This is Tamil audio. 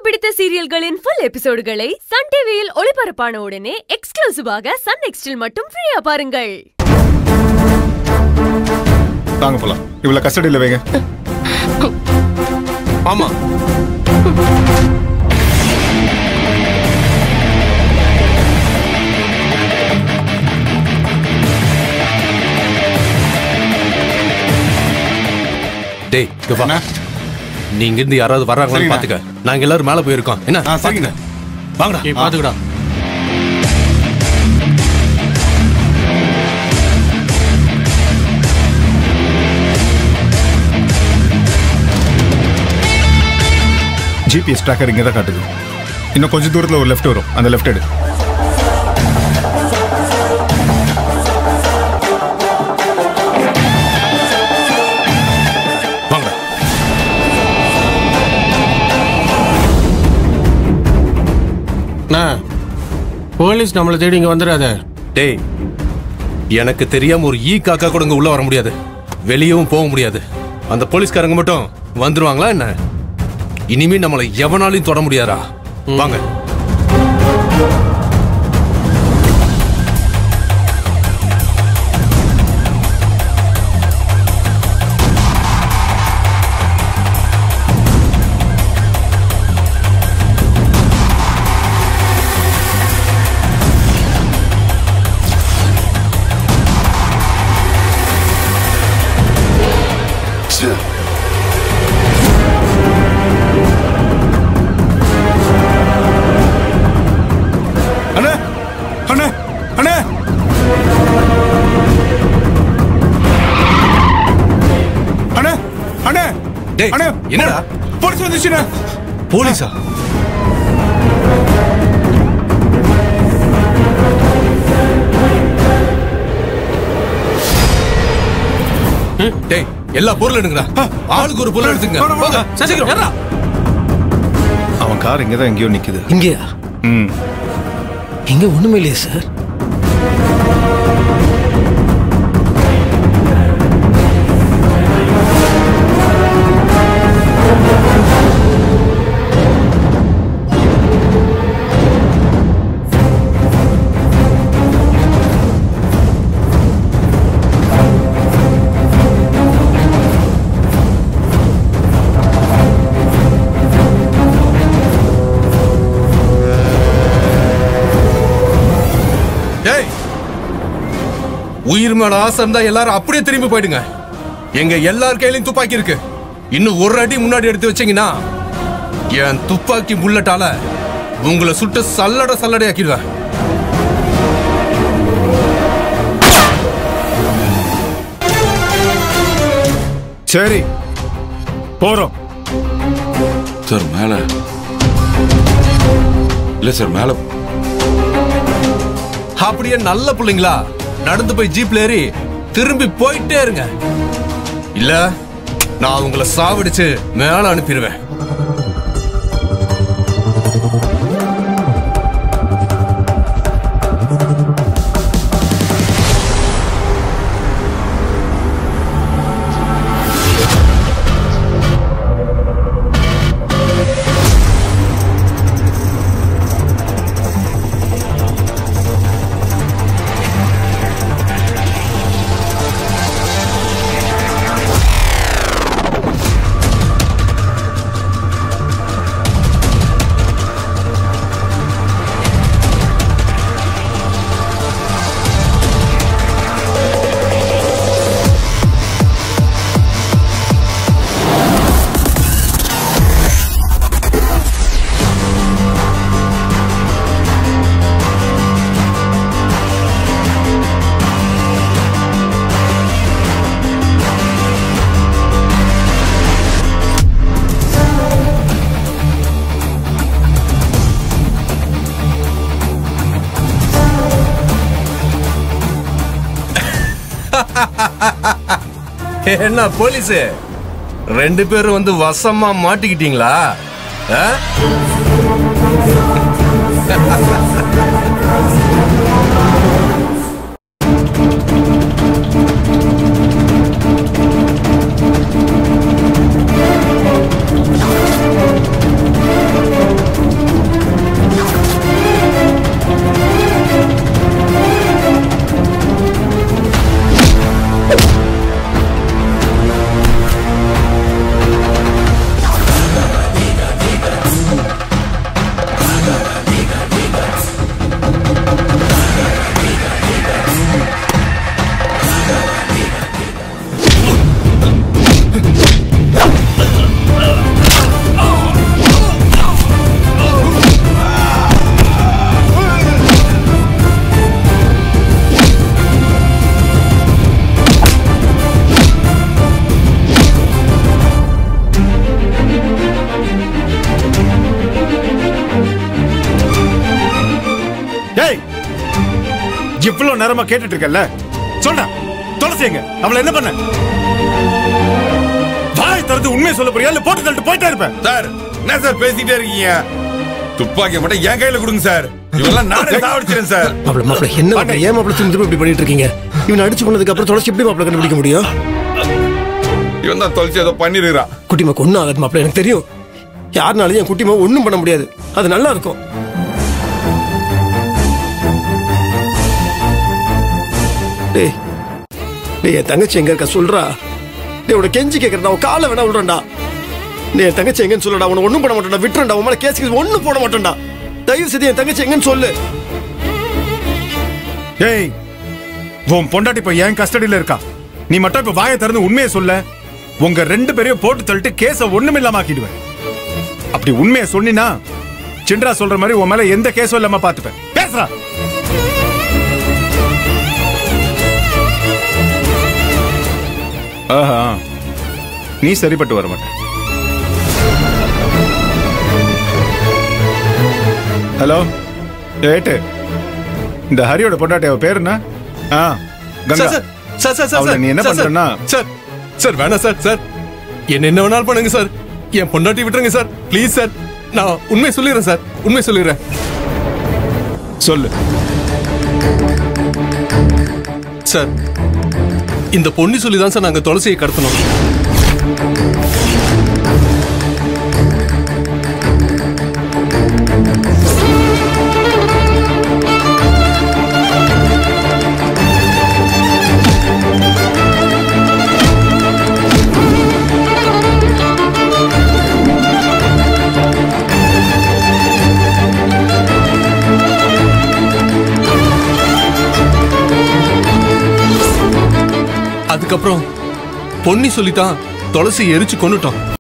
பிடித்த சீரியல்களின் ஃபுல் எபிசோடுகளை சன் டிவியில் ஒளிபரப்பான உடனே எக்ஸ்க்ளூசிவாக சன் நெக்ஸ்டில் மட்டும் ஃப்ரீயா பாருங்கள் தாங்க போலாம் இவ்வளவு கஸ்டடியில் வைங்க ஆமா டேய் இங்க வா அண்ணா. நீங்க இருந்து யாராவது வர்றாங்களான்னு சரிண்ணா. பாத்துக்க நாங்க எல்லாரும் மேல போயிருக்கோம் என்ன ஆ, சரிங்க. வாங்கடா ஆ. பாத்துக்கடா ஜிபிஎஸ் ட்ராக்கர் இங்கே தான் காட்டுது இன்னும் கொஞ்சம் தூரத்தில் ஒரு லெஃப்ட் வரும் அந்த லெஃப்ட் எடு வாங்கடா அண்ணா போலீஸ் நம்மளை தேடி இங்க வந்துடாத டேய் எனக்கு தெரியாம ஒரு ஈ காக்கா கூட இங்க உள்ள வர முடியாது வெளியவும் போக முடியாது அந்த போலீஸ்காரங்க மட்டும் வந்துருவாங்களா என்ன இனிமே நம்மளை எவனாலையும் தொட முடியாதா வாங்க அண்ணே அண்ணே அண்ணே அண்ணே அண்ணே டேய், அண்ணே என்னடா? போலீஸ் வந்துச்சுண்ணே போலீஸா டேய் எல்லா பொருளும் எடுங்கடா ஆளுக்கு ஒரு பொருள் எடுத்துங்க வேணாம், போங்க வேணாம். சீக்கிரம் ஏறுடா. அவன் கார் இங்கே தான் எங்கேயோ நிக்குது இங்கேயா ம் இங்க ஒண்ணுமே இல்லையா சார் டேய் உயிர் மேல ஆசை இருந்தா எல்லாரும் அப்படியே திரும்பி போயிடுங்க எங்க எல்லார் கையிலயும் துப்பாக்கி இருக்கு இன்னும் ஒரு அடி முன்னாடி எடுத்து வச்சீங்கன்னா என் துப்பாக்கி புல்லட்டால உங்களை சுட்டு சல்லட சல்லடை ஆக்கிடுவேன் சரி போறோம் சார் மேல இல்ல சார் மேல அப்படியே நல்ல பிள்ளைங்களா நடந்து போய் ஜீப்ல ஏறி திரும்பி போயிட்டே இருங்க இல்ல நான் உங்களை சாவடிச்சு மேல அனுப்பிடுவேன் என்ன போலீஸ் ரெண்டு பேரும் வந்து வசமா மாட்டிக்கிட்டீங்களா ஆ? இவ்வளவு நேரமா கேட்டுட்டு இருக்கல சொல்றா துளசி எங்க அவளை என்ன பண்ண வாய் திறந்து உண்மையை சொல்ல போறியா இல்ல போட்டு தள்ளிட்டு போயிட்டே இருப்பேன் சார் என்ன சார் பேசிட்டே இருக்கீங்க துப்பாக்கியை மட்டும் என் கையில கொடுங்க சார் இவெல்லாம் நானே சாவடிச்சிருக்கேன் சார் மாப்பிள மாப்பிள என்ன மாப்பிள ஏன் மாப்பிள திரும்ப திரும்ப இப்படி பண்ணிட்டு இருக்கீங்க இவனை அடிச்சு கொண்டதுக்கு அப்புறம் தொலைச்சி எப்படி மாப்பிள கண்டுபிடிக்க முடியும் இவன் தான் தொலைச்சி ஏதோ பண்ணிருக்கிறான் குட்டிமா ஒன்றும் ஆகாது மாப்பிள எனக்கு தெரியும் யாருனாலையும் என் குட்டிமா ஒன்றும் பண்ண முடியாது அது நல்லா இருக்கும் டேய் டேய் என் தங்கச்சி எங்க இருக்கா சொல்றா டேய் உன கெஞ்சி கேட்கறதா அவன் காலை வேணா விடுறா டேய் என் தங்கச்சி எங்கன்னு சொல்லடா உன ஒன்றும் பண்ண மாட்டேன்டா விட்டுறா உன் மேல கேஸ் ஒன்றும் போட மாட்டேன்டா தயவு செய்து என் தங்கச்சி எங்கன்னு சொல்லு ஏய் உன் பொண்டாட்டி இப்ப என் கஸ்டடியில இருக்கா நீ மட்டும் இப்ப வாயை திறந்து உண்மையை சொல்ல உங்க ரெண்டு பேரையும் போட்டு தள்ளிட்டு கேஸ ஒண்ணுமில்லாம ஆக்கிடுவேன் அப்படி உண்மையை சொன்னினா சின்ரா சொல்ற மாதிரி உன் மேல எந்த கேஸும் இல்லாம பாத்துப்பேன் பேசுறா ஆஹா நீ சரிப்பட்டு வர மாட்ட ஹலோ ஏட்டு இந்த ஹரியோட பொண்டாட்டி அவ பேர் என்ன ஆ Ganga sir sir sir sir அவளை நீ என்ன சார், சார், பண்றேன்னா? சார் சார் வேணாம் சார் சார் என்ன என்ன வேணாலும் பண்ணுங்க சார் என் பொண்டாட்டி விட்டுருங்க சார் ப்ளீஸ் சார் நான் உண்மை சொல்லிடுறேன் சார் உண்மை சொல்லிடுறேன் சொல்லு சார் இந்த பொண்ணு சொல்லி தான் சார் நாங்க துளசியை கடத்தணும் அதுக்கப்புறம் பொன்னி சொல்லித்தான் துளசி எரிச்சு கொண்டுட்டோம்